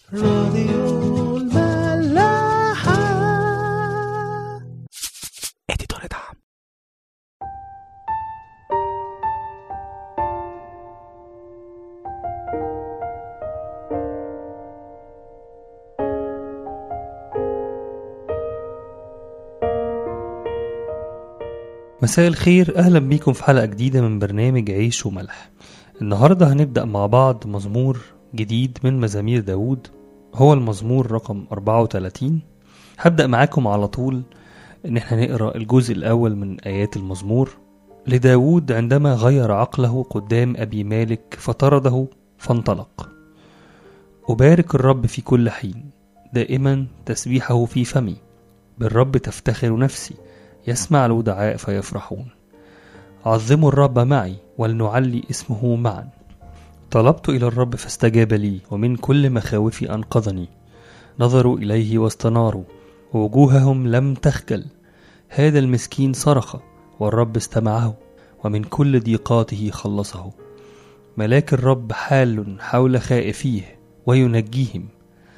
راديو الملاحة اديتور دعم مساء الخير اهلا بيكم في حلقة جديدة من برنامج عيش وملح النهاردة هنبدأ مع بعض مزمور جديد من مزامير داوود هو المزمور رقم 34 هبدأ معاكم على طول ان احنا نقرأ الجزء الاول من ايات المزمور لداود عندما غير عقله قدام ابي مالك فطرده فانطلق أبارك الرب في كل حين دائما تسبيحه في فمي بالرب تفتخر نفسي يسمع الودعاء فيفرحون عظموا الرب معي ولنعلي اسمه معا طلبت إلى الرب فاستجاب لي ومن كل مخاوفي أنقذني نظروا إليه واستناروا ووجوههم لم تخجل هذا المسكين صرخ والرب استمعه ومن كل ضيقاته خلصه ملاك الرب حال حول خائفيه وينجيهم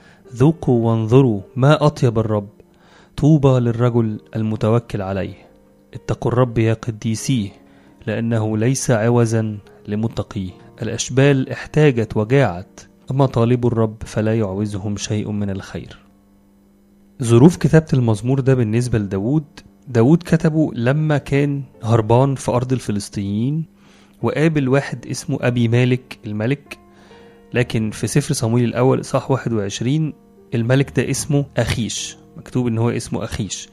ذوقوا وانظروا ما أطيب الرب طوبى للرجل المتوكل عليه اتقوا الرب يا قديسيه لأنه ليس عوزا لمتقيه الأشبال احتاجت وجاعت أما طالب الرب فلا يعوزهم شيء من الخير ظروف كتابة المزمور ده بالنسبة لداود داود كتبه لما كان هربان في أرض الفلسطينيين وقابل واحد اسمه أبي مالك الملك لكن في سفر صمويل الأول إصحاح 21 الملك ده اسمه أخيش مكتوب إن هو اسمه أخيش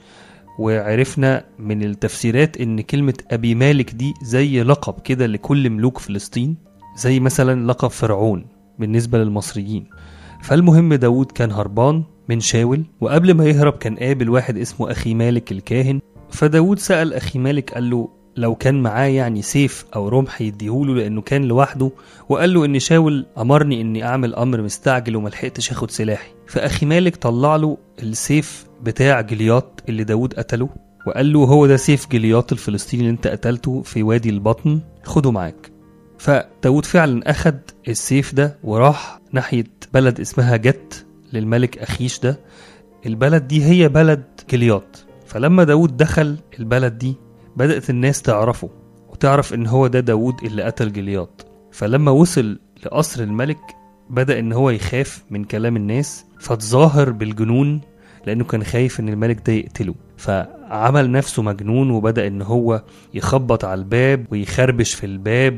وعرفنا من التفسيرات إن كلمة أبي مالك دي زي لقب كده لكل ملوك فلسطين زي مثلا لقب فرعون بالنسبة للمصريين فالمهم داود كان هربان من شاول وقبل ما يهرب كان قابل واحد اسمه أخي مالك الكاهن فداود سأل أخي مالك قال له لو كان معاه يعني سيف أو رمح يديهوله لأنه كان لوحده وقال له إن شاول أمرني إني أعمل أمر مستعجل وملحقتش آخد سلاحي فأخي مالك طلع له السيف بتاع جلياط اللي داود قتله وقال له هو ده سيف جلياط الفلسطيني اللي انت قتلته في وادي البطن خده معاك فداود فعلا أخد السيف ده وراح ناحية بلد اسمها جت للملك أخيش ده البلد دي هي بلد جلياط فلما داود دخل البلد دي بدأت الناس تعرفه وتعرف إن هو ده داود اللي قتل جلياط فلما وصل لقصر الملك بدأ إن هو يخاف من كلام الناس فتظاهر بالجنون لأنه كان خايف إن الملك ده يقتله فعمل نفسه مجنون وبدأ إن هو يخبط على الباب ويخربش في الباب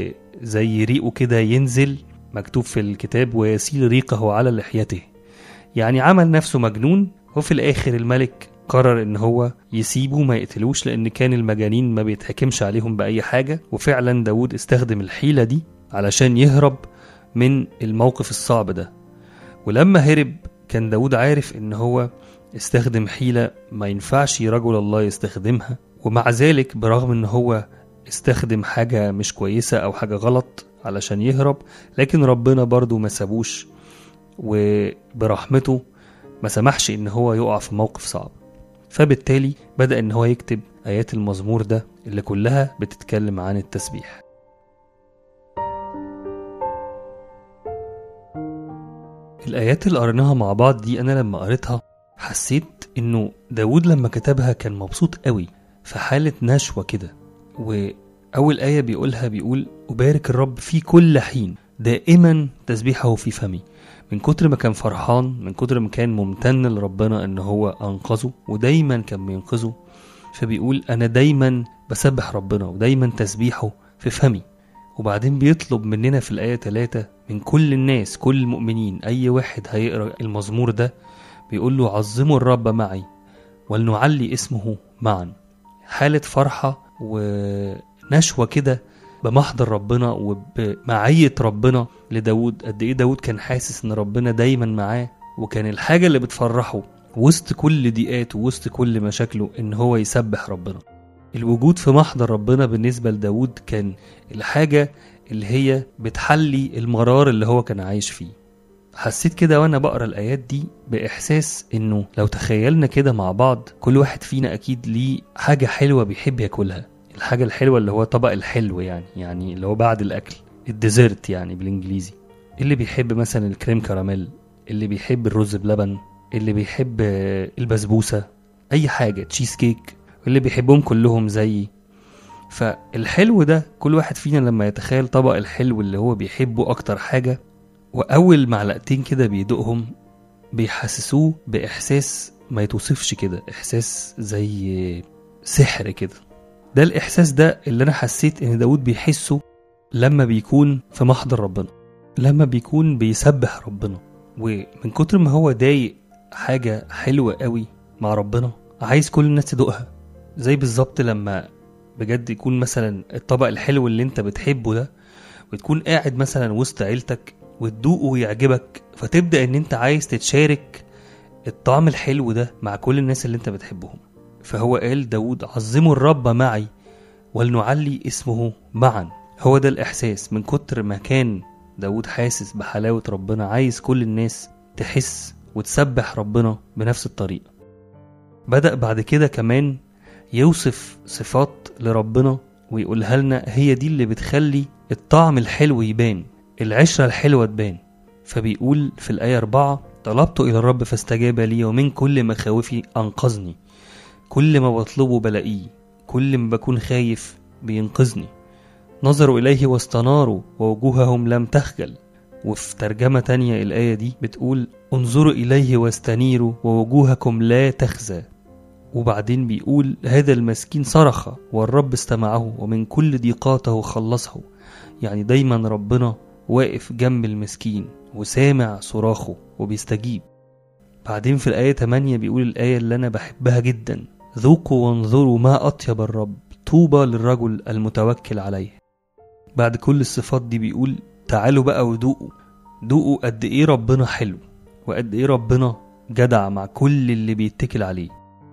وزي ريقه كده ينزل مكتوب في الكتاب ويسيل ريقه على لحيته يعني عمل نفسه مجنون وفي الآخر الملك قرر ان هو يسيبه ما يقتلوش لان كان المجانين ما بيتحكمش عليهم باي حاجه وفعلا داود استخدم الحيله دي علشان يهرب من الموقف الصعب ده ولما هرب كان داود عارف ان هو استخدم حيله ما ينفعش رجل الله يستخدمها ومع ذلك برغم ان هو استخدم حاجه مش كويسه او حاجه غلط علشان يهرب لكن ربنا برضو ما سابوش وبرحمته ما سمحش ان هو يقع في موقف صعب فبالتالي بدأ إن هو يكتب آيات المزمور ده اللي كلها بتتكلم عن التسبيح الآيات اللي قريناها مع بعض دي أنا لما قريتها حسيت إنه داود لما كتبها كان مبسوط قوي في حالة نشوة كده وأول آية بيقولها بيقول أبارك الرب في كل حين دائما تسبيحه في فمي من كتر ما كان فرحان من كتر ما كان ممتن لربنا ان هو انقذه ودايما كان بينقذه فبيقول انا دايما بسبح ربنا ودايما تسبيحه في فمي وبعدين بيطلب مننا في الآية 3 من كل الناس كل المؤمنين أي واحد هيقرأ المزمور ده بيقول له عظموا الرب معي ولنعلي اسمه معا حالة فرحة ونشوة كده بمحضر ربنا وبمعية ربنا لداود قد ايه داود كان حاسس ان ربنا دايما معاه وكان الحاجة اللي بتفرحه وسط كل ضيقاته وسط كل مشاكله ان هو يسبح ربنا الوجود في محضر ربنا بالنسبة لداود كان الحاجة اللي هي بتحلي المرار اللي هو كان عايش فيه حسيت كده وانا بقرا الايات دي باحساس انه لو تخيلنا كده مع بعض كل واحد فينا اكيد ليه حاجه حلوه بيحب ياكلها الحاجه الحلوه اللي هو طبق الحلو يعني يعني اللي هو بعد الاكل الديزرت يعني بالانجليزي اللي بيحب مثلا الكريم كراميل اللي بيحب الرز بلبن اللي بيحب آه، البسبوسة أي حاجة تشيز كيك اللي بيحبهم كلهم زيي فالحلو ده كل واحد فينا لما يتخيل طبق الحلو اللي هو بيحبه أكتر حاجة وأول معلقتين كده بيدوقهم بيحسسوه بإحساس ما يتوصفش كده إحساس زي سحر كده ده الإحساس ده اللي أنا حسيت إن داود بيحسه لما بيكون في محضر ربنا لما بيكون بيسبح ربنا ومن كتر ما هو ضايق حاجة حلوة قوي مع ربنا عايز كل الناس تدوقها زي بالظبط لما بجد يكون مثلا الطبق الحلو اللي انت بتحبه ده وتكون قاعد مثلا وسط عيلتك وتدوقه ويعجبك فتبدأ ان انت عايز تتشارك الطعم الحلو ده مع كل الناس اللي انت بتحبهم فهو قال داود عظموا الرب معي ولنعلي اسمه معا هو ده الإحساس من كتر ما كان داود حاسس بحلاوة ربنا عايز كل الناس تحس وتسبح ربنا بنفس الطريقة بدأ بعد كده كمان يوصف صفات لربنا ويقولها لنا هي دي اللي بتخلي الطعم الحلو يبان العشرة الحلوة تبان فبيقول في الآية أربعة طلبت إلى الرب فاستجاب لي ومن كل مخاوفي أنقذني كل ما بطلبه بلاقيه كل ما بكون خايف بينقذني نظروا إليه واستناروا ووجوههم لم تخجل وفي ترجمة تانية الآية دي بتقول انظروا إليه واستنيروا ووجوهكم لا تخزى وبعدين بيقول هذا المسكين صرخ والرب استمعه ومن كل ضيقاته خلصه يعني دايما ربنا واقف جنب المسكين وسامع صراخه وبيستجيب بعدين في الآية 8 بيقول الآية اللي أنا بحبها جدا ذوقوا وانظروا ما أطيب الرب طوبى للرجل المتوكل عليه بعد كل الصفات دي بيقول تعالوا بقى ودوقوا دوقوا قد إيه ربنا حلو وقد إيه ربنا جدع مع كل اللي بيتكل عليه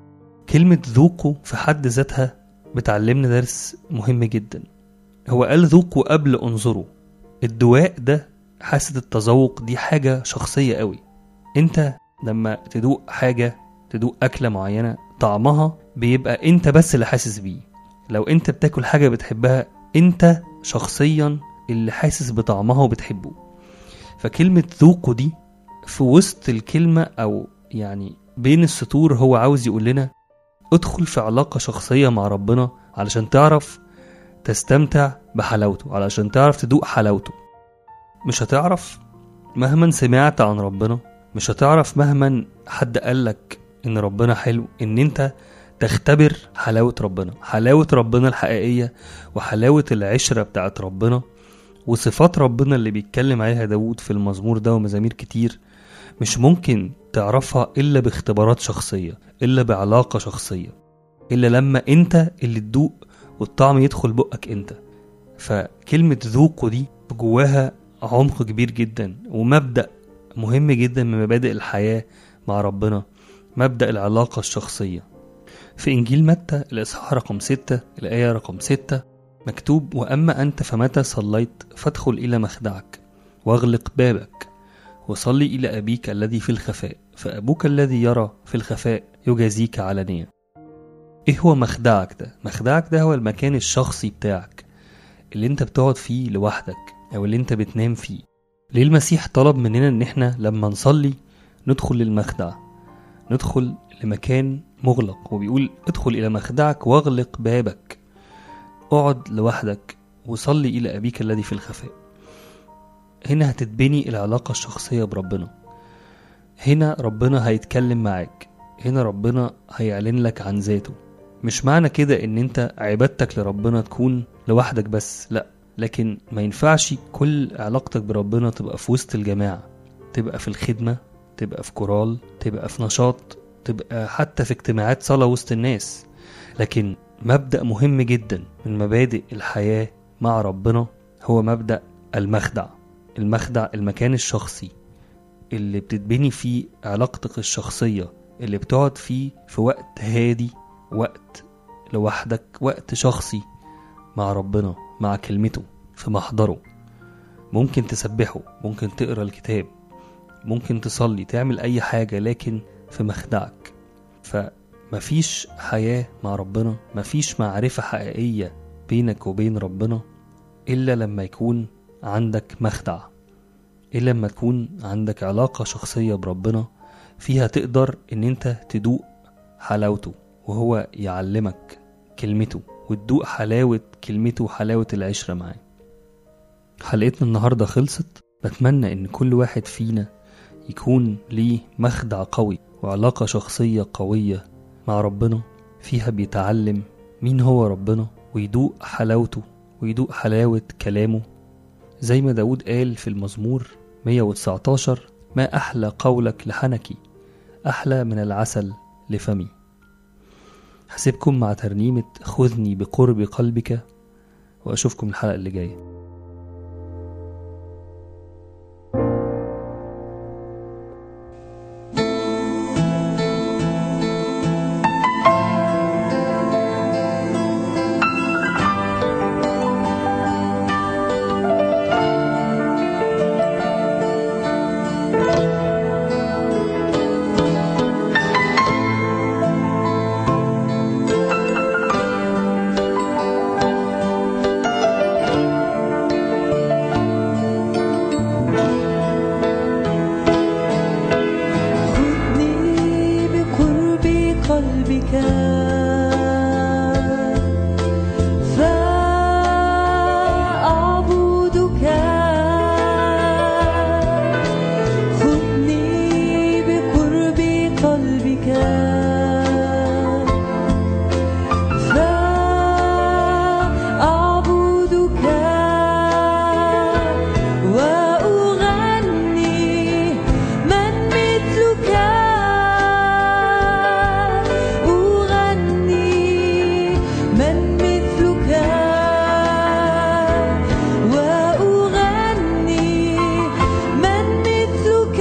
كلمة ذوقوا في حد ذاتها بتعلمنا درس مهم جدا هو قال ذوقوا قبل انظروا الدواء ده حاسة التذوق دي حاجة شخصية قوي انت لما تدوق حاجة تدوق أكلة معينة طعمها بيبقى انت بس اللي حاسس بيه لو انت بتاكل حاجة بتحبها انت شخصيا اللي حاسس بطعمها وبتحبه فكلمة ذوقوا دي في وسط الكلمة أو يعني بين السطور هو عاوز يقول لنا ادخل في علاقة شخصية مع ربنا علشان تعرف تستمتع بحلاوته علشان تعرف تدوق حلاوته مش هتعرف مهما سمعت عن ربنا مش هتعرف مهما حد قالك ان ربنا حلو ان انت تختبر حلاوة ربنا حلاوة ربنا الحقيقية وحلاوة العشرة بتاعت ربنا وصفات ربنا اللي بيتكلم عليها داود في المزمور ده ومزامير كتير مش ممكن تعرفها إلا باختبارات شخصية إلا بعلاقة شخصية إلا لما أنت اللي تدوق والطعم يدخل بقك أنت فكلمة ذوقه دي جواها عمق كبير جدا ومبدأ مهم جدا من مبادئ الحياة مع ربنا مبدأ العلاقة الشخصية في إنجيل متى الإصحاح رقم ستة الآية رقم ستة مكتوب وأما أنت فمتى صليت فادخل إلى مخدعك واغلق بابك وصلي إلى أبيك الذي في الخفاء فأبوك الذي يرى في الخفاء يجازيك علانية إيه هو مخدعك ده؟ مخدعك ده هو المكان الشخصي بتاعك اللي انت بتقعد فيه لوحدك أو اللي انت بتنام فيه ليه المسيح طلب مننا إن احنا لما نصلي ندخل للمخدع ندخل لمكان مغلق وبيقول ادخل إلى مخدعك واغلق بابك اقعد لوحدك وصلي إلى أبيك الذي في الخفاء هنا هتتبني العلاقة الشخصية بربنا هنا ربنا هيتكلم معاك هنا ربنا هيعلن لك عن ذاته مش معنى كده ان انت عبادتك لربنا تكون لوحدك بس لا لكن ما ينفعش كل علاقتك بربنا تبقى في وسط الجماعة تبقى في الخدمة تبقى في كورال تبقى في نشاط تبقى حتى في اجتماعات صلاة وسط الناس لكن مبدأ مهم جدا من مبادئ الحياة مع ربنا هو مبدأ المخدع المخدع المكان الشخصي اللي بتتبني فيه علاقتك الشخصية اللي بتقعد فيه في وقت هادي وقت لوحدك وقت شخصي مع ربنا مع كلمته في محضره ممكن تسبحه ممكن تقرا الكتاب ممكن تصلي تعمل اي حاجة لكن في مخدعك فمفيش حياة مع ربنا مفيش معرفة حقيقية بينك وبين ربنا إلا لما يكون عندك مخدع إلا لما تكون عندك علاقة شخصية بربنا فيها تقدر إن أنت تدوق حلاوته وهو يعلمك كلمته وتدوق حلاوة كلمته وحلاوة العشرة معاه حلقتنا النهاردة خلصت بتمنى إن كل واحد فينا يكون ليه مخدع قوي وعلاقة شخصية قوية مع ربنا فيها بيتعلم مين هو ربنا ويدوق حلاوته ويدوق حلاوة كلامه زي ما داود قال في المزمور 119 ما أحلى قولك لحنكي أحلى من العسل لفمي هسيبكم مع ترنيمة خذني بقرب قلبك وأشوفكم الحلقة اللي جاية خذني بقرب قلبك فأعبدك خذني بقرب قلبك فأعبدك وأغني من مثلك أغني من مثلك وأغني من مثلك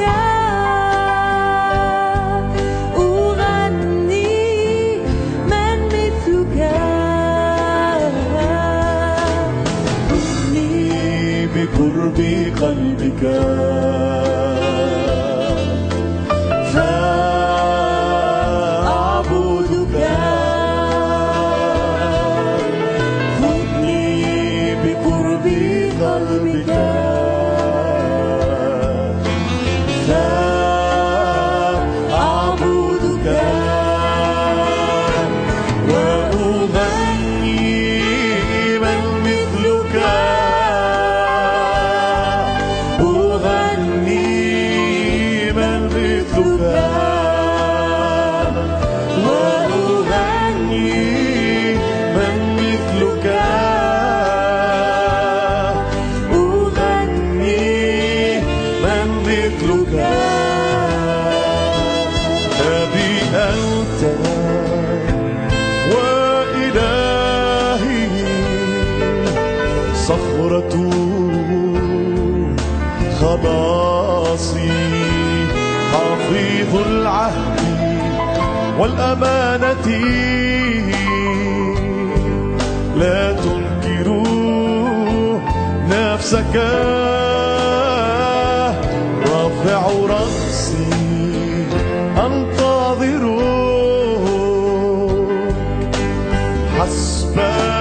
أغني من مثلك خذني بقرب قلبك فأعبدك خذني بقرب قلبك فأعبدك وأغني من مثلك أغني من مثلك وأغني من مثلك أغني من مثلك أبي أنت وإلهي صخرة خلاصي حفيظ العهد والأمانة لا تنكروا نفسك رافع رأسي أنتظرك حسب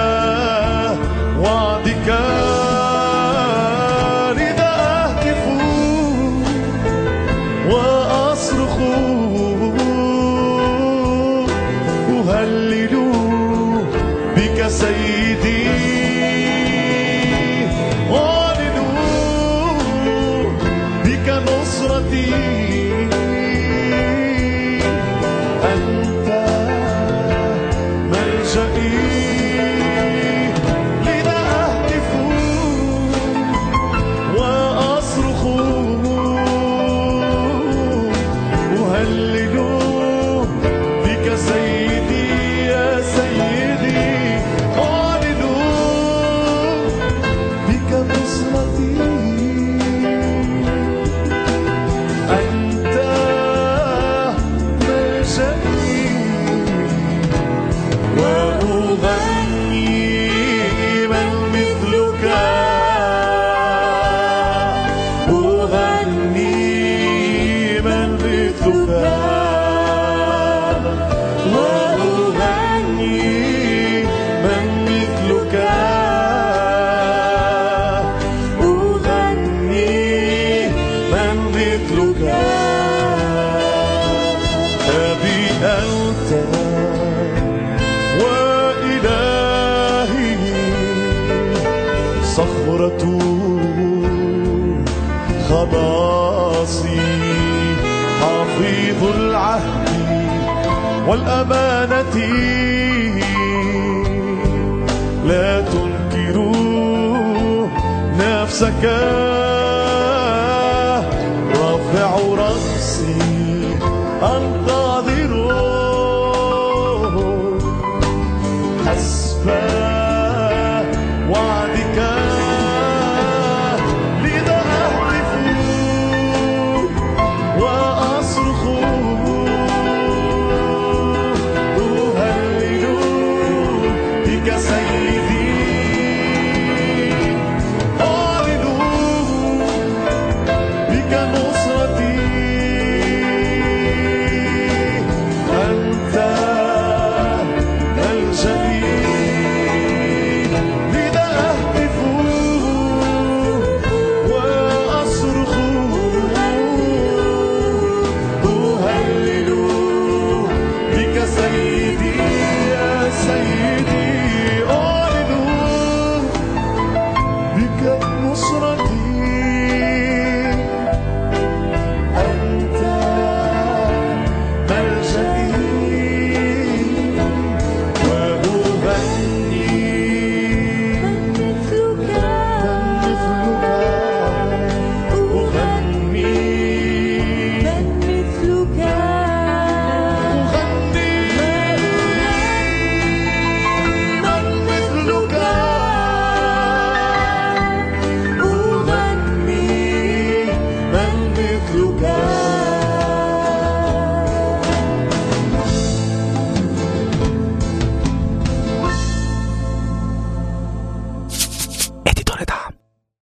وعدك لذا أهتف وأصرخ أهلل بك سيدي أعلن بك نصرتي أنت ملجئي لذا أهتف وأصرخ أهلل عودة خلاصي حافظ العهد والأمانة لا تنكروا نفسك رافع رأسي أنت